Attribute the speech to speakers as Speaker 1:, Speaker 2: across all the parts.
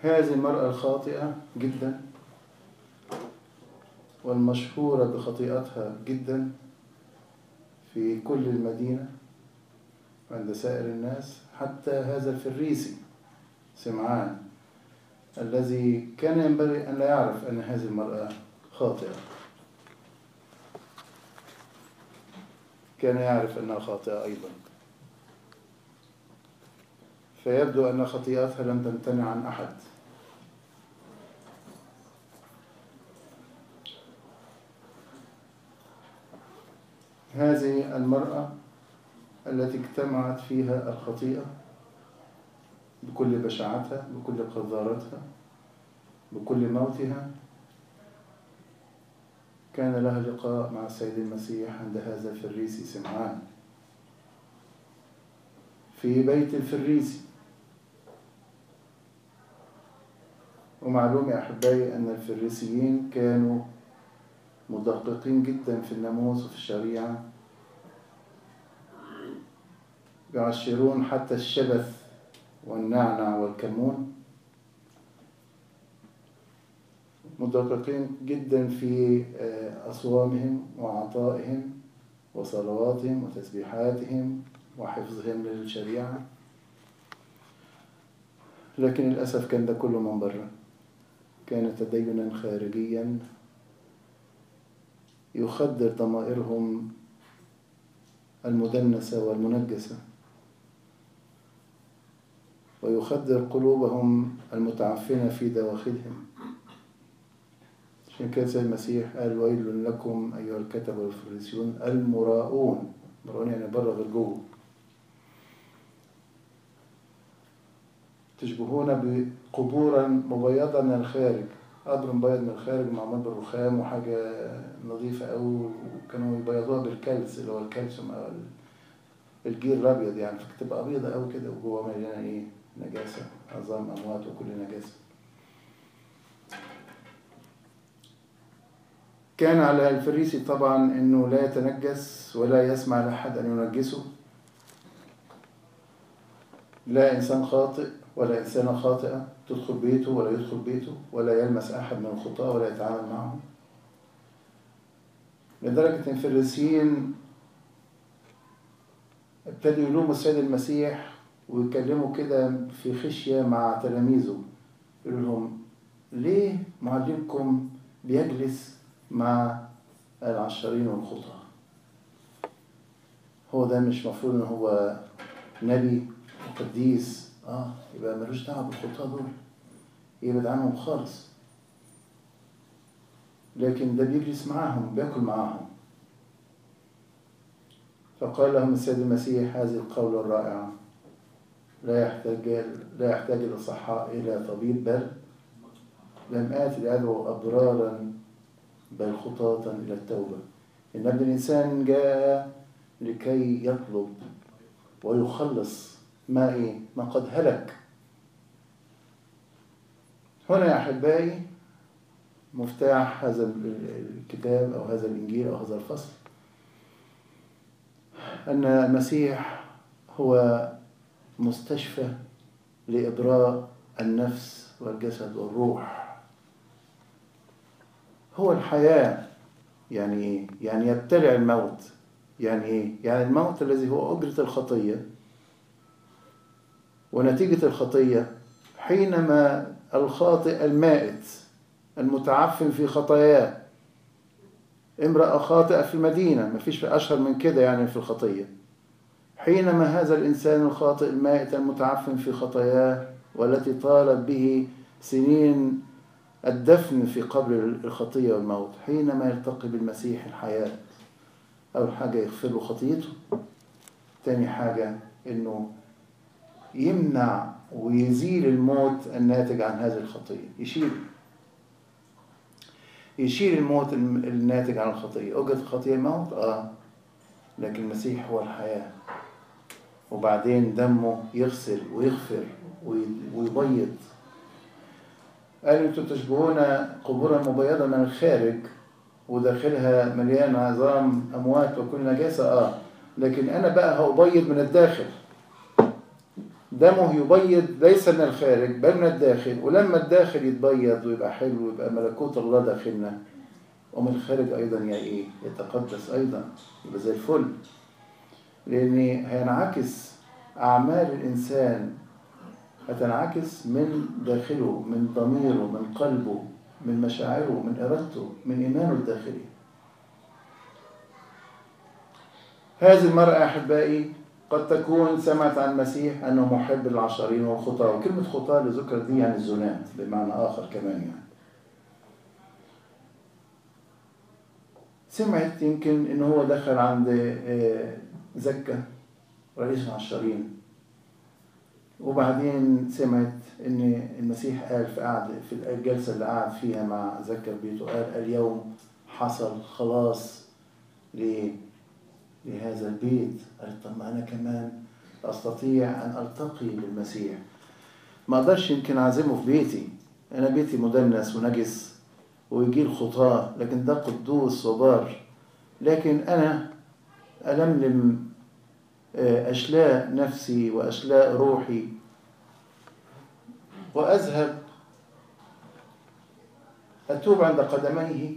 Speaker 1: هذه المرأة الخاطئة جدا والمشهورة بخطيئتها جدا في كل المدينة عند سائر الناس حتى هذا الفريسي سمعان الذي كان ينبغي أن لا يعرف أن هذه المرأة خاطئة كان يعرف أنها خاطئة أيضا فيبدو أن خطيئتها لم تمتنع عن أحد هذه المرأة التي اجتمعت فيها الخطيئة بكل بشاعتها بكل قذارتها بكل موتها كان لها لقاء مع السيد المسيح عند هذا الفريسي سمعان في بيت الفريسي ومعلوم يا أحبائي أن الفريسيين كانوا مدققين جدا في الناموس وفي الشريعة يعشرون حتى الشبث والنعنع والكمون مدققين جدا في أصوامهم وعطائهم وصلواتهم وتسبيحاتهم وحفظهم للشريعة لكن للأسف كان ده كله من بره كان تدينا خارجيا يخدر ضمائرهم المدنسة والمنجسة ويخدر قلوبهم المتعفنة في دواخلهم عشان كده سيد المسيح قال ويل لكم أيها الكتبة والفريسيون المراؤون مراؤون يعني بره غير جوه تشبهون بقبورا مبيضة من الخارج قبر مبيض من الخارج معمول بالرخام وحاجة نظيفة أوي وكانوا يبيضوها بالكلس اللي هو الكالسيوم أو الجير الأبيض يعني فتبقى أبيضة أوي كده وجوه مليانة إيه نجاسة عظام أموات وكل نجاسة كان على الفريسي طبعا انه لا يتنجس ولا يسمع لاحد ان ينجسه لا انسان خاطئ ولا انسانه خاطئه تدخل بيته ولا يدخل بيته ولا يلمس احد من الخطاه ولا يتعامل معهم لدرجه ان الفريسيين ابتدوا يلوموا السيد المسيح ويكلموا كده في خشيه مع تلاميذه يقول لهم ليه معلمكم بيجلس مع العشرين والخطاة هو ده مش مفروض ان هو نبي وقديس اه يبقى ملوش دعوه بالخطاة دول يبعد عنهم خالص لكن ده بيجلس معاهم بياكل معاهم فقال لهم السيد المسيح هذه القولة الرائعة لا يحتاج لا يحتاج الأصحاء إلى طبيب بل لم آتي لأدعو أبرارا بل خطاة إلى التوبة إن ابن الإنسان جاء لكي يطلب ويخلص ما إيه؟ ما قد هلك هنا يا أحبائي مفتاح هذا الكتاب أو هذا الإنجيل أو هذا الفصل أن المسيح هو مستشفى لإبراء النفس والجسد والروح هو الحياة يعني إيه؟ يعني يبتلع الموت يعني إيه؟ يعني الموت الذي هو أجرة الخطية ونتيجة الخطية حينما الخاطئ المائت المتعفن في خطاياه امرأة خاطئة في المدينة مفيش أشهر من كده يعني في الخطية حينما هذا الإنسان الخاطئ المائت المتعفن في خطاياه والتي طالت به سنين الدفن في قبر الخطية والموت حينما يلتقي بالمسيح الحياة أول حاجة يغفر له خطيته تاني حاجة إنه يمنع ويزيل الموت الناتج عن هذه الخطية يشيل يشيل الموت الناتج عن الخطية أوجد الخطية موت آه لكن المسيح هو الحياة وبعدين دمه يغسل ويغفر ويبيض قال انتوا تشبهون قبورا مبيضة من الخارج وداخلها مليان عظام أموات وكل نجاسة آه لكن أنا بقى هأبيض من الداخل دمه يبيض ليس من الخارج بل من الداخل ولما الداخل يتبيض ويبقى حلو ويبقى ملكوت الله داخلنا ومن الخارج أيضا يا إيه يتقدس أيضا يبقى زي الفل لأن هينعكس أعمال الإنسان هتنعكس من داخله من ضميره من قلبه من مشاعره من إرادته من إيمانه الداخلي هذه المرأة أحبائي قد تكون سمعت عن المسيح أنه محب للعشرين والخطاة وكلمة خطاة اللي ذكرت دي يعني الزنات بمعنى آخر كمان يعني سمعت يمكن إن هو دخل عند زكة رئيس العشرين وبعدين سمعت ان المسيح قال في قعد في الجلسه اللي قعد فيها مع زكا بيته قال اليوم حصل خلاص لهذا البيت قالت طب ما انا كمان استطيع ان التقي بالمسيح ما اقدرش يمكن اعزمه في بيتي انا بيتي مدنس ونجس ويجي الخطاه لكن ده قدوس وبار لكن انا الملم أشلاء نفسي وأشلاء روحي وأذهب أتوب عند قدميه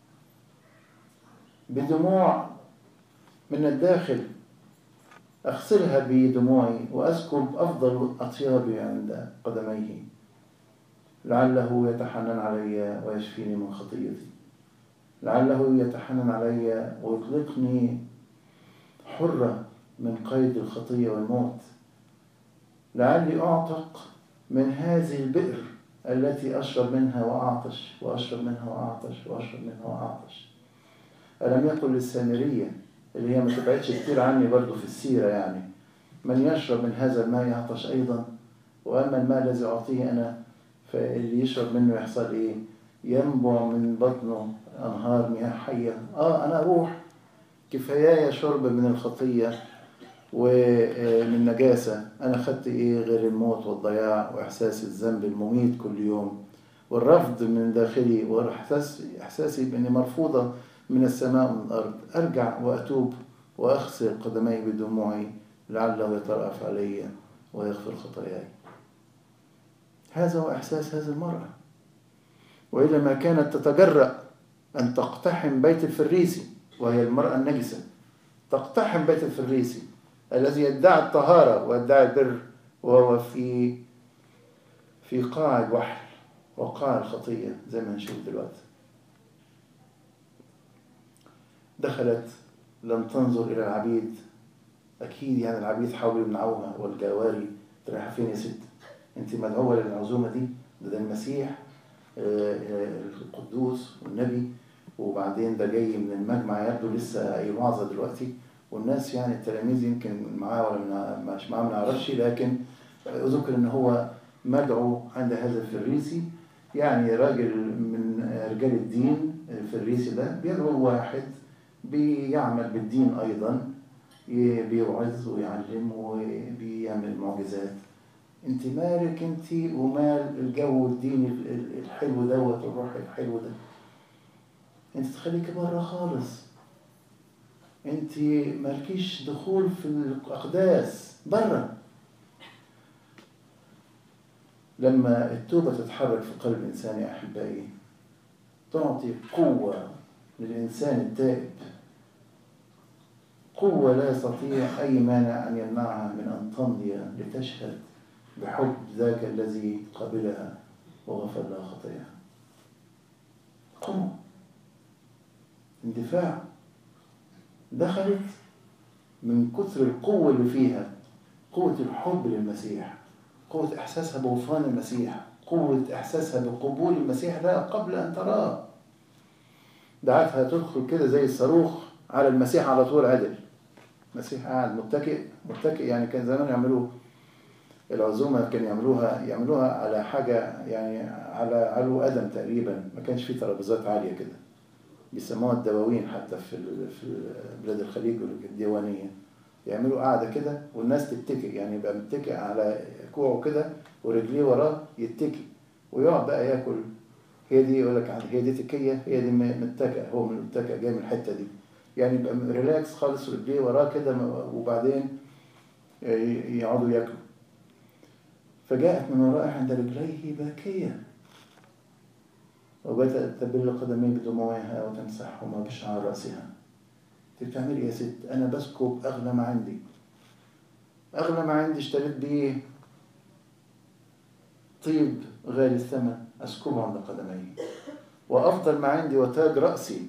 Speaker 1: بدموع من الداخل أغسلها بدموعي وأسكب أفضل أطيابي عند قدميه لعله يتحنن علي ويشفيني من خطيتي لعله يتحنن علي ويطلقني حرة من قيد الخطية والموت لعلي أعتق من هذه البئر التي أشرب منها وأعطش وأشرب منها وأعطش وأشرب منها وأعطش ألم يقل للسامرية اللي هي ما تبعدش كتير عني برضو في السيرة يعني من يشرب من هذا الماء يعطش أيضا وأما الماء الذي أعطيه أنا فاللي يشرب منه يحصل إيه ينبع من بطنه أنهار مياه حية آه أنا أروح كفاياي شرب من الخطية ومن نجاسة أنا خدت إيه غير الموت والضياع وإحساس الذنب المميت كل يوم والرفض من داخلي وإحساس إحساسي بإني مرفوضة من السماء ومن الأرض أرجع وأتوب وأغسل قدمي بدموعي لعله يترأف علي ويغفر خطاياي هذا هو إحساس هذه المرأة وإذا ما كانت تتجرأ أن تقتحم بيت الفريسي وهي المرأة النجسة تقتحم بيت الفريسي الذي يدعي الطهارة ويدعي البر وهو في في قاع الوحل وقاع الخطية زي ما نشوف دلوقتي دخلت لم تنظر إلى العبيد أكيد يعني العبيد حاولوا يمنعوها والجواري رايحة فين يا ست أنت مدعوة للعزومة دي ده, ده المسيح القدوس والنبي وبعدين ده جاي من المجمع يبدو لسه أي وعظة دلوقتي والناس يعني التلاميذ يمكن معاه ولا مش معاه ما نعرفش لكن أذكر إن هو مدعو عند هذا الفريسي يعني راجل من رجال الدين الفريسي ده بيدعو واحد بيعمل بالدين أيضا بيوعظ ويعلم وبيعمل معجزات انت مالك انت ومال الجو الديني الحلو دوت الروح الحلو ده انت تخليك بره خالص انت مالكيش دخول في الاقداس بره لما التوبه تتحرك في قلب الانسان يا احبائي تعطي قوه للانسان التائب قوه لا يستطيع اي مانع ان يمنعها من ان تمضي لتشهد بحب ذاك الذي قبلها وغفر لها خطاياها قوه اندفاع دخلت من كثر القوة اللي فيها قوة الحب للمسيح قوة إحساسها بغفران المسيح قوة إحساسها بقبول المسيح ده قبل أن تراه دعتها تدخل كده زي الصاروخ على المسيح على طول عدل المسيح قاعد متكئ متكئ يعني كان زمان يعملوه العزومة كانوا يعملوها يعملوها على حاجة يعني على علو قدم تقريبا ما كانش فيه ترابيزات عالية كده بيسموها الدواوين حتى في في بلاد الخليج الديوانيه يعملوا قاعده كده والناس تتكئ يعني يبقى متكئ على كوعه كده ورجليه وراه يتكئ ويقعد بقى ياكل هي دي يقول لك هي دي تكيه هي دي متكئ هو من متكئ جاي من الحته دي يعني يبقى ريلاكس خالص رجليه وراه كده وبعدين يقعدوا ياكلوا فجاءت من ورائه عند رجليه باكية وبدأت تبل قدميه بدموعها وتمسحهما بشعر رأسها انت بتعملي إيه يا ست أنا بسكب أغلى ما عندي أغلى ما عندي اشتريت بيه طيب غالي الثمن أسكبه عند قدمي وأفضل ما عندي وتاج رأسي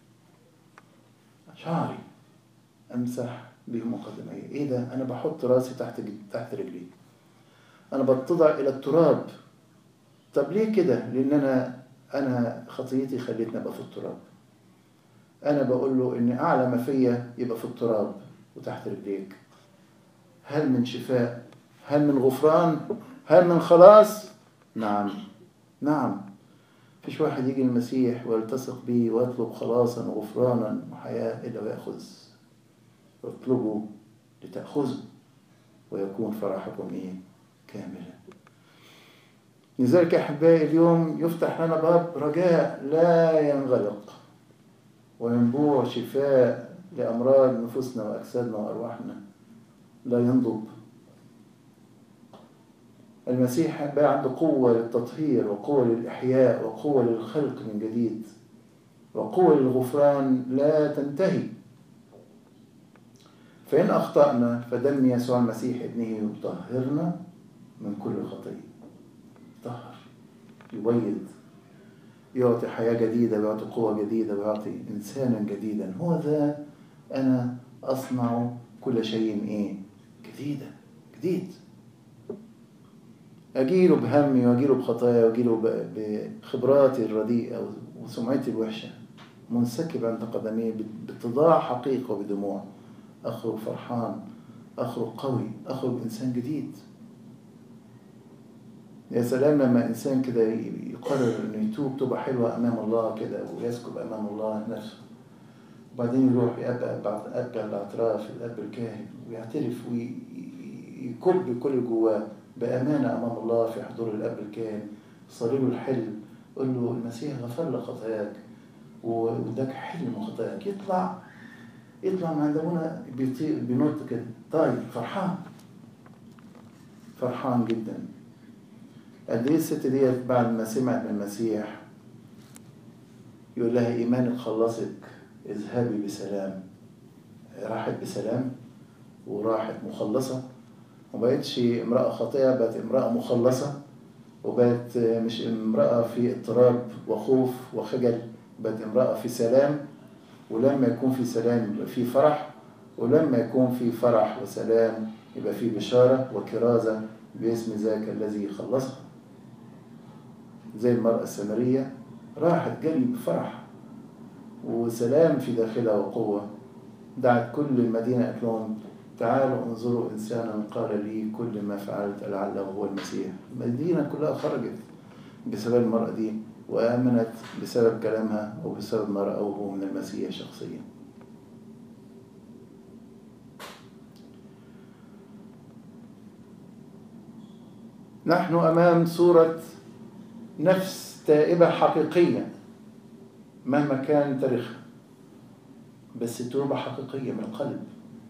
Speaker 1: شعري أمسح بهم قدمي إيه ده أنا بحط راسي تحت تحت رجلي أنا بتضع إلى التراب طب ليه كده لأن أنا أنا خطيتي خلتني أبقى في التراب أنا بقول له إن أعلى ما فيا يبقى في التراب وتحت رجليك هل من شفاء هل من غفران هل من خلاص نعم نعم فيش واحد يجي المسيح ويلتصق به ويطلب خلاصا وغفرانا وحياة إلا ويأخذ واطلبوا لتأخذوا ويكون فرحكم إيه كاملا لذلك أحبائي اليوم يفتح لنا باب رجاء لا ينغلق وينبوع شفاء لأمراض نفوسنا وأجسادنا وأرواحنا لا ينضب المسيح بقى عنده قوة للتطهير وقوة للإحياء وقوة للخلق من جديد وقوة للغفران لا تنتهي فإن أخطأنا فدم يسوع المسيح ابنه يطهرنا من كل خطية طهر يبيض يعطي حياة جديدة ويعطي قوة جديدة ويعطي إنسانا جديدا هو ذا أنا أصنع كل شيء إيه جديدا جديد أجيله بهمي وأجيله بخطايا وأجيله بخبراتي الرديئة وسمعتي الوحشة منسكب عند قدميه باتضاع حقيقة وبدموع أخرج فرحان أخرج قوي أخرج إنسان جديد يا سلام لما إنسان كده يقرر إنه يتوب توبة حلوة أمام الله كده ويسكب أمام الله نفسه وبعدين يروح يقابل بعد أب الاعتراف الأب الكاهن ويعترف ويكب كل جواه بأمانة أمام الله في حضور الأب الكاهن صلي له الحل قول له المسيح غفر لك خطاياك واداك حل من خطاياك يطلع يطلع من عند ابونا بيطير بينط كده طيب فرحان فرحان جدا قد ايه الست ديت بعد ما سمعت من المسيح يقول لها ايمانك خلصك اذهبي بسلام راحت بسلام وراحت مخلصه وبقتش امرأة خاطئة بقت امرأة مخلصة وبقت مش امرأة في اضطراب وخوف وخجل بقت امرأة في سلام ولما يكون في سلام يبقى في فرح ولما يكون في فرح وسلام يبقى في بشارة وكرازة باسم ذاك الذي خلصها زي المرأة السامرية راحت جري بفرح وسلام في داخلها وقوة دعت كل المدينة قالت لهم تعالوا انظروا إنسانا قال لي كل ما فعلت لعله هو المسيح المدينة كلها خرجت بسبب المرأة دي وآمنت بسبب كلامها وبسبب ما رأوه من المسيح شخصيا نحن أمام صورة نفس تائبة حقيقية مهما كان تاريخها بس توبة حقيقية من القلب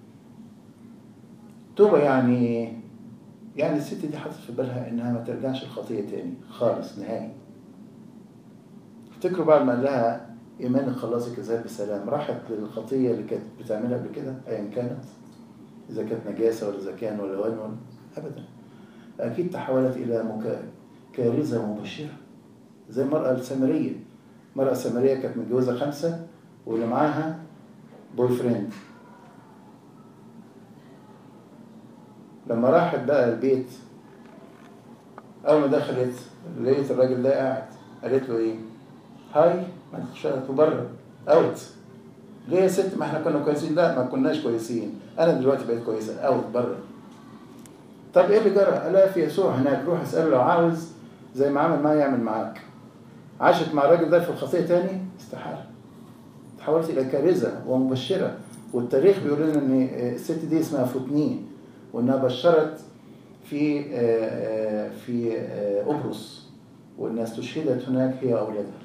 Speaker 1: توبة يعني يعني الست دي حاطط في بالها انها ما ترجعش الخطية تاني خالص نهائي افتكروا بعد ما قال لها ايمانك خلصك ازاي بسلام راحت للخطية اللي كانت بتعملها قبل كده ايا كانت اذا كانت نجاسة ولا اذا كان ولا وين ولا ابدا اكيد تحولت الى مكا... كارثة مبشرة زي المرأة السامرية المرأة السامرية كانت متجوزة خمسة واللي معاها بوي فريند لما راحت بقى البيت أول ما دخلت لقيت الراجل ده قاعد قالت له إيه؟ هاي ما تخش بره أوت ليه يا ست ما احنا كنا كويسين؟ لا ما كناش كويسين أنا دلوقتي بقيت كويسة أوت بره طب إيه اللي جرى؟ قال لها في يسوع هناك روح اسأله لو عاوز زي ما عمل معايا يعمل معاك عاشت مع الراجل ده في الخطية تاني استحالة تحولت إلى كارثة ومبشرة والتاريخ بيقول لنا إن الست دي اسمها فوتنين وانها بشرت في في قبرص وانها استشهدت هناك هي واولادها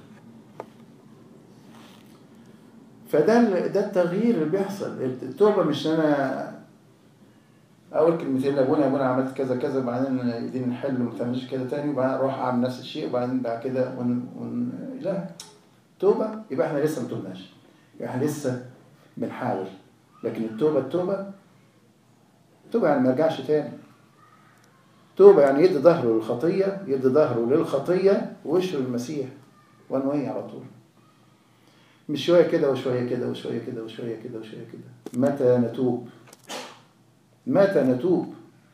Speaker 1: فده ده التغيير اللي بيحصل التوبه مش انا اقول كلمتين لابونا يا ابونا عملت كذا كذا وبعدين ايدينا نحل وما تعملش كده تاني وبعدين اروح اعمل نفس الشيء وبعدين بعد كده ون... ون... لا توبه يبقى احنا لسه ما توبناش يبقى احنا لسه بنحاول لكن التوبه التوبه توبه يعني ما يرجعش تاني توبه يعني يدي ظهره للخطيه يدي ظهره للخطيه ووشه للمسيح وان واي على طول مش شويه كده وشويه كده وشويه كده وشويه كده وشويه كده متى نتوب متى نتوب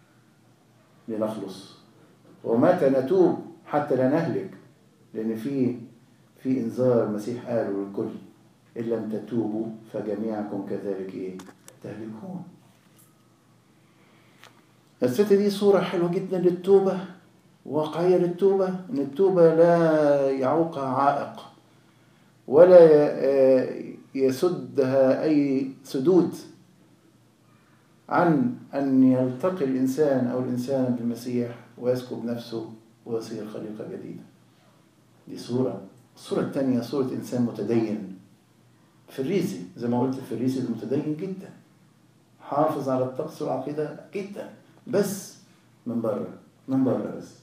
Speaker 1: لنخلص ومتى نتوب حتى لا نهلك لأن في في إنذار المسيح قاله للكل إن لم تتوبوا فجميعكم كذلك إيه؟ تهلكون الست دي صورة حلوة جدا للتوبة واقعية للتوبة إن التوبة لا يعوقها عائق ولا يسدها أي سدود عن أن يلتقي الإنسان أو الإنسان بالمسيح ويسكب نفسه ويصير خليقة جديدة دي صورة الصورة الثانية صورة إنسان متدين فريسي زي ما قلت الفريسي المتدين جدا حافظ على الطقس والعقيدة جدا بس من بره من بره بس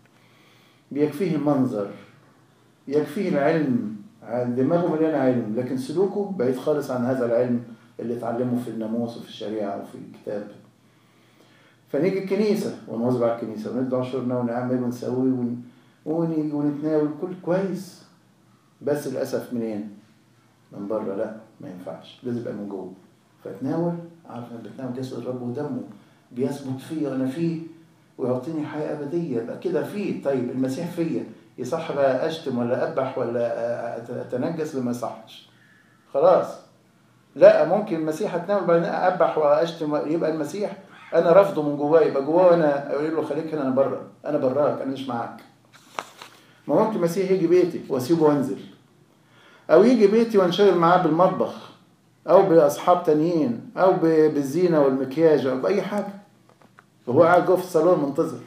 Speaker 1: بيكفيه المنظر يكفيه العلم دماغه مليانة علم لكن سلوكه بعيد خالص عن هذا العلم اللي اتعلمه في الناموس وفي الشريعة وفي الكتاب فنيجي الكنيسة ونواظب على الكنيسة وندعو شرنا ونعمل ونسوي ون... ونيجي ونتناول كل كويس بس للأسف منين؟ من بره لا ما ينفعش لازم يبقى من جوه فاتناول عارف انا بتناول جسد الرب ودمه بيثبت فيا وانا فيه ويعطيني حياة أبدية يبقى كده فيه طيب المسيح فيا يصح بقى أشتم ولا أذبح ولا أتنجس لما يصحش خلاص لا ممكن المسيح اتناول بعدين أذبح وأشتم يبقى المسيح أنا رافضه من جواه يبقى جواه أنا أقول له خليك هنا أنا بره أنا براك أنا مش معاك ما ممكن المسيح يجي بيتي وأسيبه وأنزل أو يجي بيتي وانشغل معاه بالمطبخ أو بأصحاب تانيين أو بالزينة والمكياج أو بأي حاجة وهو قاعد جوه في الصالون منتظر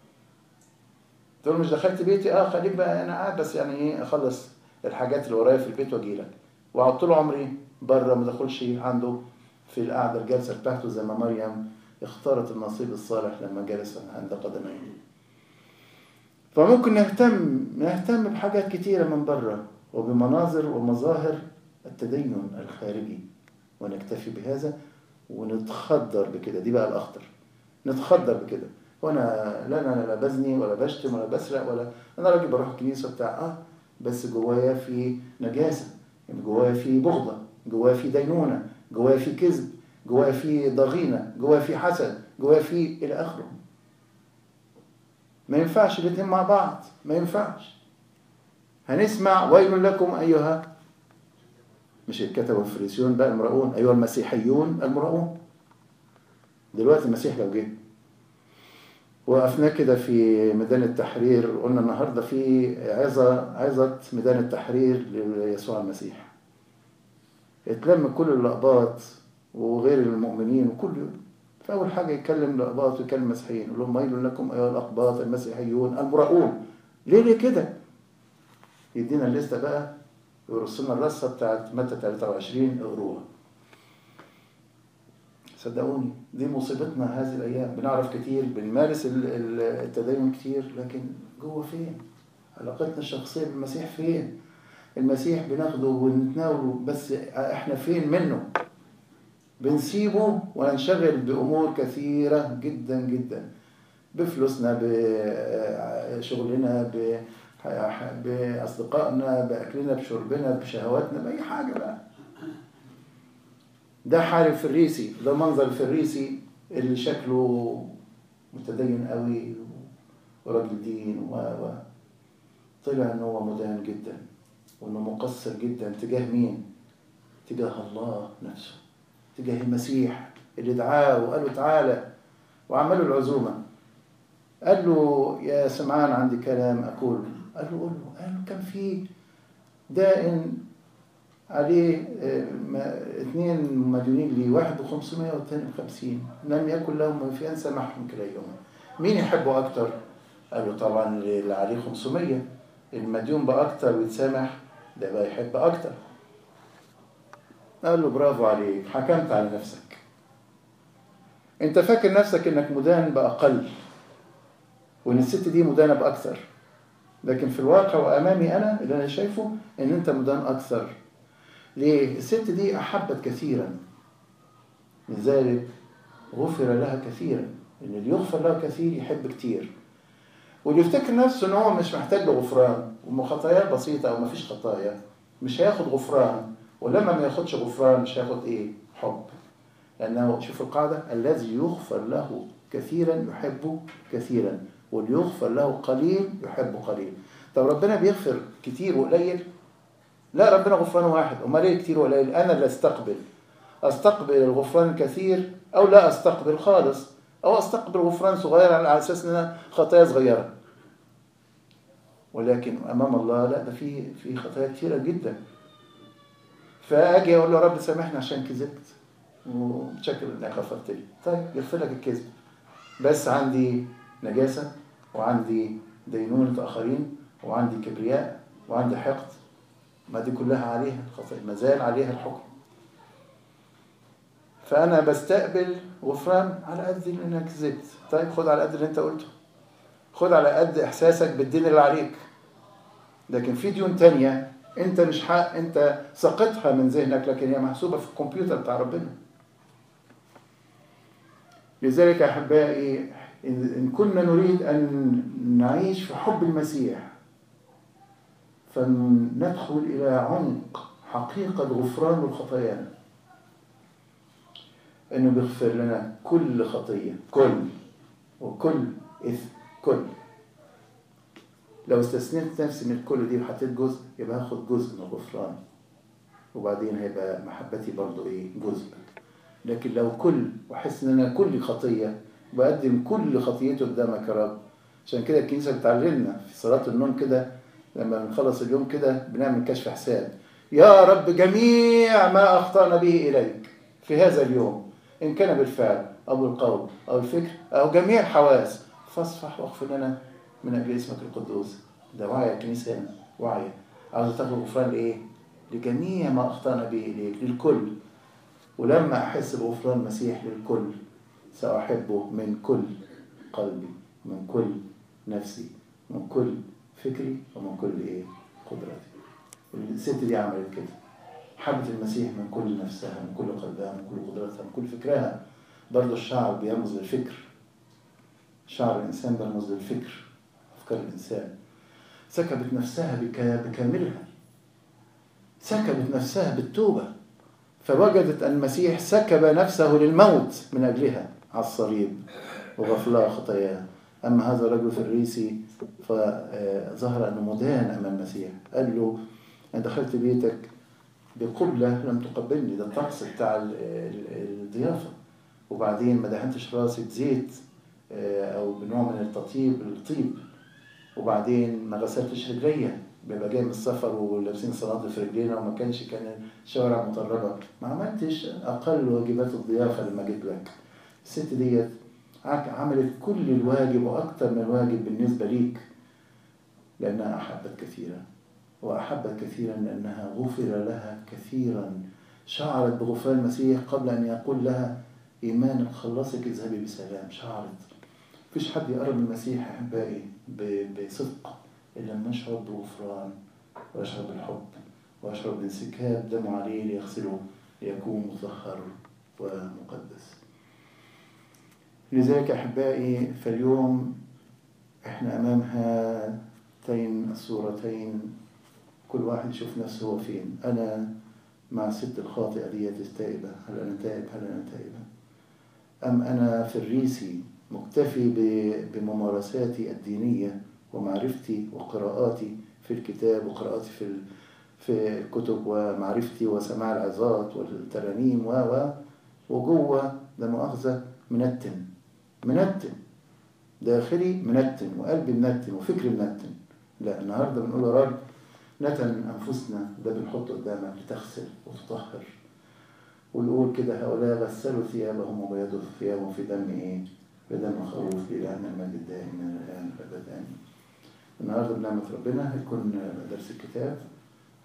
Speaker 1: تقول مش دخلت بيتي اه خليك بقى انا قاعد بس يعني ايه اخلص الحاجات اللي ورايا في البيت واجي لك وقعدت طول عمري بره ما دخلش عنده في القعده الجلسه بتاعته زي ما مريم اختارت النصيب الصالح لما جلس عند قدميه فممكن نهتم نهتم بحاجات كتيره من بره وبمناظر ومظاهر التدين الخارجي ونكتفي بهذا ونتخدر بكده دي بقى الاخطر نتخدر بكده وانا لا انا لا بزني ولا بشتم ولا بسرق ولا انا راجل بروح الكنيسه بتاع اه بس جوايا في نجاسه يعني جوايا في بغضه جوايا في دينونه جوايا في كذب جوايا في ضغينه جوايا في حسد جوايا في الى اخره ما ينفعش الاثنين مع بعض ما ينفعش هنسمع ويل لكم ايها مش الكتبه والفريسيون بقى المرؤون ايها المسيحيون المرؤون دلوقتي المسيح لو جه وقفنا كده في ميدان التحرير قلنا النهارده في عظة عظة ميدان التحرير ليسوع المسيح اتلم كل الأقباط وغير المؤمنين وكل فأول حاجة يتكلم الأقباط ويكلم المسيحيين يقول لهم ويل لكم أيها الأقباط المسيحيون المرؤون ليه ليه كده؟ يدينا الليستة بقى ويرسلنا الرصة بتاعت متى 23 اقروها صدقوني دي مصيبتنا هذه الايام بنعرف كتير بنمارس التدين كتير لكن جوه فين علاقتنا الشخصيه بالمسيح فين المسيح بناخده ونتناوله بس احنا فين منه بنسيبه وننشغل بامور كثيره جدا جدا بفلوسنا بشغلنا باصدقائنا باكلنا بشربنا بشهواتنا باي حاجه بقى ده حال الفريسي ده منظر الفريسي اللي شكله متدين قوي وراجل دين و و طلع ان هو مدان جدا وانه مقصر جدا تجاه مين؟ تجاه الله نفسه تجاه المسيح اللي دعاه وقال له تعالى وعمل له العزومه قال له يا سمعان عندي كلام اقول قال له قول له قال له كان في دائن عليه اثنين مديونين لي واحد بخمسمائة والثاني بخمسين لم يكن لهم في أن سمحهم كليهما مين يحبه أكتر؟ قال له طبعا اللي عليه 500 المديون بأكتر ويتسامح ده بقى يحب أكتر قال له برافو عليك حكمت على نفسك انت فاكر نفسك انك مدان باقل وان الست دي مدانه باكثر لكن في الواقع وامامي انا اللي انا شايفه ان انت مدان اكثر ليه الست دي احبت كثيرا لذلك غفر لها كثيرا ان اللي يغفر له كثير يحب كتير واللي يفتكر نفسه ان هو مش محتاج لغفران وخطاياه بسيطه او مفيش خطايا مش هياخد غفران ولما ما ياخدش غفران مش هياخد ايه حب لانه شوف القاعده الذي يغفر له كثيرا يحبه كثيرا واللي يغفر له قليل يحبه قليل طب ربنا بيغفر كتير وقليل لا ربنا غفرانه واحد امال ايه كتير وقليل انا اللي استقبل استقبل الغفران الكثير او لا استقبل خالص او استقبل غفران صغير على اساس ان انا خطايا صغيره ولكن امام الله لا ده في في خطايا كثيره جدا فاجي اقول له رب سامحني عشان كذبت ومتشكر انك غفرت لي طيب يغفر لك الكذب بس عندي نجاسه وعندي دينونه اخرين وعندي كبرياء وعندي حقد ما دي كلها عليها الخطايا ما زال عليها الحكم فانا بستقبل غفران على قد انك كذبت طيب خد على قد اللي انت قلته خد على قد احساسك بالدين اللي عليك لكن في ديون تانية انت مش حق انت سقطها من ذهنك لكن هي محسوبة في الكمبيوتر بتاع ربنا لذلك احبائي ان كنا نريد ان نعيش في حب المسيح فندخل الى عمق حقيقة غفران الخطايا انه بيغفر لنا كل خطية كل وكل اثم كل لو استثنيت نفسي من الكل دي وحطيت جزء يبقى هاخد جزء من الغفران وبعدين هيبقى محبتي برضو ايه جزء لكن لو كل واحس ان انا كل خطيه بقدم كل خطيته قدامك يا رب عشان كده الكنيسه بتعلمنا في صلاه النوم كده لما بنخلص اليوم كده بنعمل كشف حساب يا رب جميع ما اخطانا به اليك في هذا اليوم ان كان بالفعل او بالقول او الفكر او جميع الحواس فاصفح واغفر لنا من اجل اسمك القدوس ده وعي الكنيسه هنا وعي عاوز تاخد غفران لايه؟ لجميع ما اخطانا به اليك للكل ولما احس بغفران المسيح للكل ساحبه من كل قلبي من كل نفسي من كل فكري ومن كل ايه؟ قدرتي الست دي عملت كده حبت المسيح من كل نفسها من كل قلبها من كل قدرتها من كل فكرها برضه الشعر بيرمز للفكر شعر الإنسان بيرمز للفكر أفكار الإنسان سكبت نفسها بكاملها سكبت نفسها بالتوبة فوجدت أن المسيح سكب نفسه للموت من أجلها على الصليب وغفر لها خطاياها أما هذا الرجل الفريسي فظهر أنه مدان أمام المسيح قال له أنا دخلت بيتك بقبلة لم تقبلني ده الطقس بتاع الضيافة وبعدين ما دهنتش راسي بزيت او بنوع من التطيب الطيب وبعدين ما غسلتش رجليا بيبقى جاي من السفر ولابسين صنادل في رجلينا وما كانش كان الشوارع مطربه ما عملتش اقل واجبات الضيافه لما جيت لك الست ديت عملت كل الواجب واكثر من الواجب بالنسبه ليك لانها احبت كثيرا واحبت كثيرا لانها غفر لها كثيرا شعرت بغفران المسيح قبل ان يقول لها ايمانك خلصك اذهبي بسلام شعرت مفيش حد يقرب من المسيح احبائي بصدق الا لما يشعر بغفران ويشعر بالحب ويشعر بانسكاب دمه عليه ليغسله ليكون مطهر ومقدس لذلك احبائي فاليوم احنا امام هاتين الصورتين كل واحد يشوف نفسه هو فين انا مع الست الخاطئه ديت التائبه هل انا تائب هل انا تائبه ام انا فريسي مكتفي بممارساتي الدينية ومعرفتي وقراءاتي في الكتاب وقراءاتي في في الكتب ومعرفتي وسماع العظات والترانيم و و وجوه ده مؤاخذة منتن منتن داخلي منتن وقلبي منتن وفكري منتن لا النهارده بنقول يا رب نتن أنفسنا ده بنحطه قدامك لتغسل وتطهر ويقول كده هؤلاء غسلوا ثيابهم وبيضوا ثيابهم في دم ايه؟ بدم خروف إلهنا المجد دائما الآن والأبد آمين. النهارده بنعمة ربنا هيكون درس الكتاب